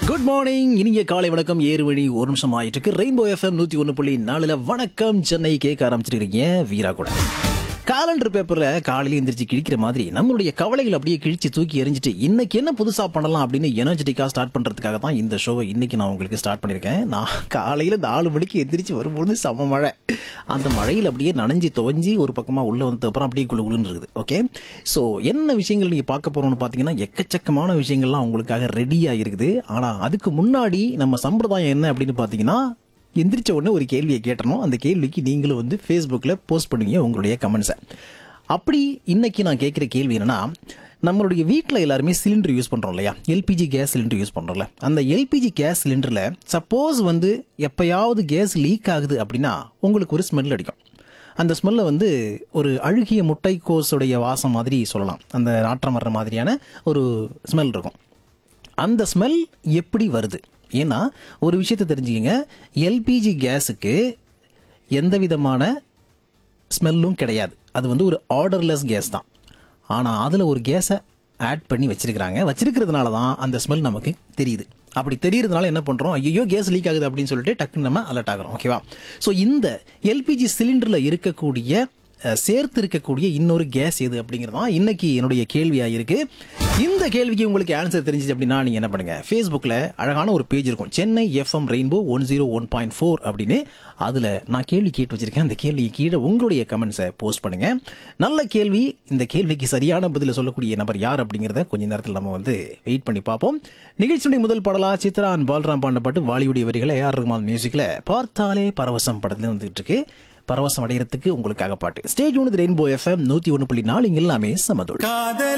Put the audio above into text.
good morning இனிய காலை வணக்கம் ஏறு வழி ஒரு நிமிஷம் ஆயிட்டு இருக்கு ரெயின்போ எஃப்எம் நூத்தி ஒன்று புள்ளி நாலுல வணக்கம் சென்னை கேட்க ஆரம்பிச்சிருக்கீங்க வீரா கூட காலண்டர் பேப்பர்ல காலையில எந்திரிச்சு கிழிக்கிற மாதிரி நம்மளுடைய கவலைகள் அப்படியே கிழிச்சு தூக்கி எறிஞ்சிட்டு இன்னைக்கு என்ன புதுசா பண்ணலாம் அப்படின்னு எனர்ஜெட்டிக்கா ஸ்டார்ட் பண்றதுக்காக தான் இந்த ஷோவை இன்னைக்கு நான் உங்களுக்கு ஸ்டார்ட் பண்ணிருக்கேன் நான் காலையில நாலு மணிக்கு எந்திரிச்சு வரும்போது செம மழை அந்த மழையில் அப்படியே நனைஞ்சு துவஞ்சி ஒரு பக்கமா உள்ள வந்ததுக்கு அப்புறம் அப்படியே குழு குழுன்னு இருக்குது ஓகே ஸோ என்ன விஷயங்கள் நீங்க பார்க்க போறோம்னு பார்த்தீங்கன்னா எக்கச்சக்கமான விஷயங்கள்லாம் உங்களுக்காக ரெடியா இருக்குது ஆனா அதுக்கு முன்னாடி நம்ம சம்பிரதாயம் என்ன அப்படின்னு பார்த்தீங்கன்னா எந்திரிச்ச உடனே ஒரு கேள்வியை கேட்டணும் அந்த கேள்விக்கு நீங்களும் வந்து ஃபேஸ்புக்கில் போஸ்ட் பண்ணுவீங்க உங்களுடைய கமெண்ட்ஸை அப்படி இன்னைக்கு நான் கேட்குற கேள்வி என்னன்னா நம்மளுடைய வீட்டில் எல்லாருமே சிலிண்டர் யூஸ் பண்ணுறோம் இல்லையா எல்பிஜி கேஸ் சிலிண்டர் யூஸ் பண்ணுறோம்ல அந்த எல்பிஜி கேஸ் சிலிண்டரில் சப்போஸ் வந்து எப்பயாவது கேஸ் லீக் ஆகுது அப்படின்னா உங்களுக்கு ஒரு ஸ்மெல் அடிக்கும் அந்த ஸ்மெல்லை வந்து ஒரு அழுகிய முட்டைக்கோஸுடைய வாசம் மாதிரி சொல்லலாம் அந்த நாற்றம் வர்ற மாதிரியான ஒரு ஸ்மெல் இருக்கும் அந்த ஸ்மெல் எப்படி வருது ஏன்னா ஒரு விஷயத்தை தெரிஞ்சுக்கங்க எல்பிஜி கேஸுக்கு எந்த விதமான ஸ்மெல்லும் கிடையாது அது வந்து ஒரு ஆர்டர்லெஸ் கேஸ் தான் ஆனால் அதில் ஒரு கேஸை ஆட் பண்ணி வச்சிருக்கிறாங்க வச்சிருக்கிறதுனால தான் அந்த ஸ்மெல் நமக்கு தெரியுது அப்படி தெரியறதுனால என்ன பண்ணுறோம் ஐயோ கேஸ் லீக் ஆகுது அப்படின்னு சொல்லிட்டு டக்குன்னு நம்ம அலர்ட் ஆகிறோம் ஓகேவா ஸோ இந்த எல்பிஜி சிலிண்டரில் இருக்கக்கூடிய அஹ், சேர்த்து இருக்கக்கூடிய இன்னொரு கேஸ் எது அப்படிங்கிறது தான் இன்னைக்கு என்னுடைய கேள்வியாக இருக்கு இந்த கேள்விக்கு உங்களுக்கு ஆன்சர் தெரிஞ்சிச்சு அப்படின்னா நீங்கள் என்ன பண்ணுங்க ஃபேஸ்புக்கில் அழகான ஒரு பேஜ் இருக்கும் Chennai FM rainbow one zero one point four அப்படின்னு அதில் நான் கேள்வி கேட்டு வச்சிருக்கேன் அந்த கேள்விக்கு கீழே உங்களுடைய கமெண்ட்ஸை போஸ்ட் பண்ணுங்க நல்ல கேள்வி இந்த கேள்விக்கு சரியான பதிலை சொல்லக்கூடிய நபர் யார் அப்படிங்கிறத கொஞ்ச நேரத்தில் நம்ம வந்து வெயிட் பண்ணி பார்ப்போம் நிகழ்ச்சியுடைய முதல் பாடலா சித்ரா அண்ட் பால்ராம் பாண்ட பாட்டு வாலிவுடைய வரிகளை ஏஆர் ரஹ்மான் மியூசிக்கில் பார்த்தாலே பரவசம் படத்துல வந்துட்டு இருக்கு பரவசம் அடைகிறதுக்கு உங்களுக்காக பாட்டு ஸ்டேஜ் ஒன்று ரெயின்போ எஃப்எம் நூற்றி ஒன்று புள்ளி நாலு இங்க எல்லாமே சமதோடு காதல்